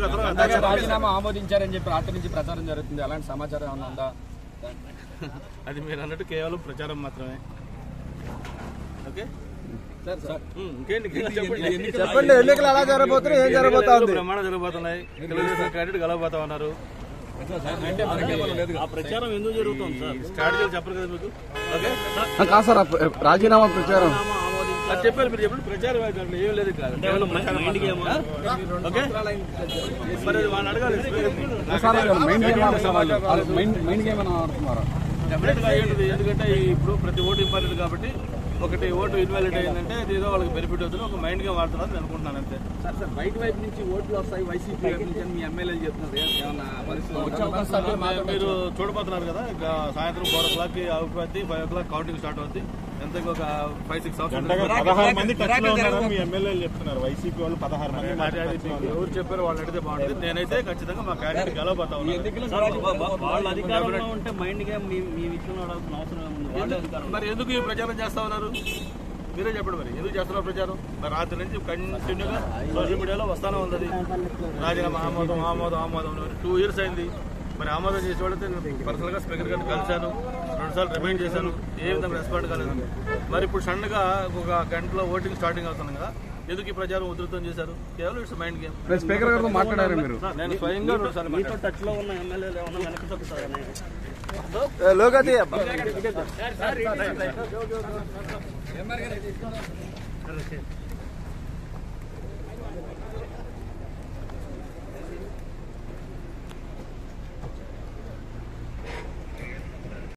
పురోగతిలో అలాగే రాజీనామా ఆమోదించారని చెప్పి రాత్రి నుంచి ప్రచారం జరుగుతుంది అలాంటి సమాచారం ఏమైనా ఉందా అది మీరు అన్నట్టు కేవలం ప్రచారం మాత్రమే ఓకే ఉమ్, ఇంకేంటి ఇంకా చెప్పండి చెప్పండి ఎన్నికలు ఎలా జరగబోతున్నాయి ఏం జరగబోతా ఉంది ప్రమాణం జరగబోతున్నాయి తెలుగుదేశం క్యాండిడేట్ గెలవబోతా ఉన్నారు ఆ ప్రచారం ఎందుకు జరుగుతుంది సార్ స్ట్రాటజీలు చెప్పరు కదా మీకు ఓకే కాదు సార్ రాజీనామా ప్రచారం అది చెప్పారు మీరు చెప్పండి ప్రచారం అయితే దాంట్లో ఏం లేదు కాదు కేవలం ప్రచారం మైండ్ గేమ్ మాత్రమే. ఓకే మరి అది వాళ్ళని అడగాలి మైండ్ గేమ్ మైండ్ గేమ్ అని ఆడుతున్నారు డెఫినెట్ గా ఏంటిది ఎందుకంటే ఈ ఇప్పుడు ప్రతి ఓటు ఇంపార్టెంట్ కాబట్టి ఒకటి ఓటు ఇన్వాలిడ్ అయిందంటే అది ఏదో వాళ్ళకి బెనిఫిట్ అవుతుంది ఒక మైండ్ గా వాడుతున్నారు నేను అనుకుంటున్నాను అంతే సార్ సార్ బయట వైపు నుంచి ఓట్లు వస్తాయి వైసీపీ వైపు నుంచి అని మీ ఎమ్మెల్యేలు చెప్తున్నారు ఏ- ఏమన్నా పరిస్థితి వచ్చే అవకాశాలు మీరు- మీరు చూడబోతున్నారు కదా ఇక సాయంత్రం ఫోర్ ఓ క్లాక్ అవుతుంది five o'clock counting start అవుతుంది ఎంత ఇంకొక ఫైవ్ సిక్స్ అవర్స్ పదహారు మంది టచ్ లో ఉన్నారని మీ ఎమ్మెల్యేలు చెప్తున్నారు వైసీపీ వాళ్ళు పదహారు మంది అది అది మీకు ఎవరు చెప్పారో వాళ్ళు అడిగితే బాగుంటుంది నేనైతే ఖచ్చితంగా మా క్యాండిడేట్ గెలవబోతా ఉన్నాను సార్ వా- వా- వాళ్ళ అధికారంలో ఉంటే మైండ్ గేమ్ మీ మీ విషయంలో అడగాల్సిన అవసరం ఏముంది వాళ్ళే అధికారం మరి ఎందుకు ఈ ప్రచారం చేస్తా ఉన్నారు మీరే చెప్పండి మరి ఎందుకు చేస్తున్నారు ప్రచారం మరి రాత్రి నుంచి కంటిన్యూగా సోషల్ మీడియాలో వస్తానే ఉంది రాజీనామా ఆమోదం ఆమోదం ఆమోదం టూ ఇయర్స్ అయింది మరి ఆమోదం చేసే వాళ్ళతో నేను పర్సనల్గా స్పీకర్ గారిని కలిశాను రెండుసార్లు రిమైండ్ చేశాను ఏ విధంగా రెస్పాండ్ కాలేదు మరి ఇప్పుడు సడన్గా ఒక గంటలో ఓటింగ్ స్టార్టింగ్ అవుతుంది కదా ఎందుకు ఈ ప్రచారం ఉధృతం చేశారు కేవలం ఇట్స్ మైండ్ గేమ్ స్పీకర్ గారితో మాట్లాడారు మీరు నేను స్వయంగా రెండుసార్లు మీతో టచ్ లో ఉన్న ఎమ్మెల్యేలు ఏమన్నా వెనక్కి తగ్గుతారని లోకతి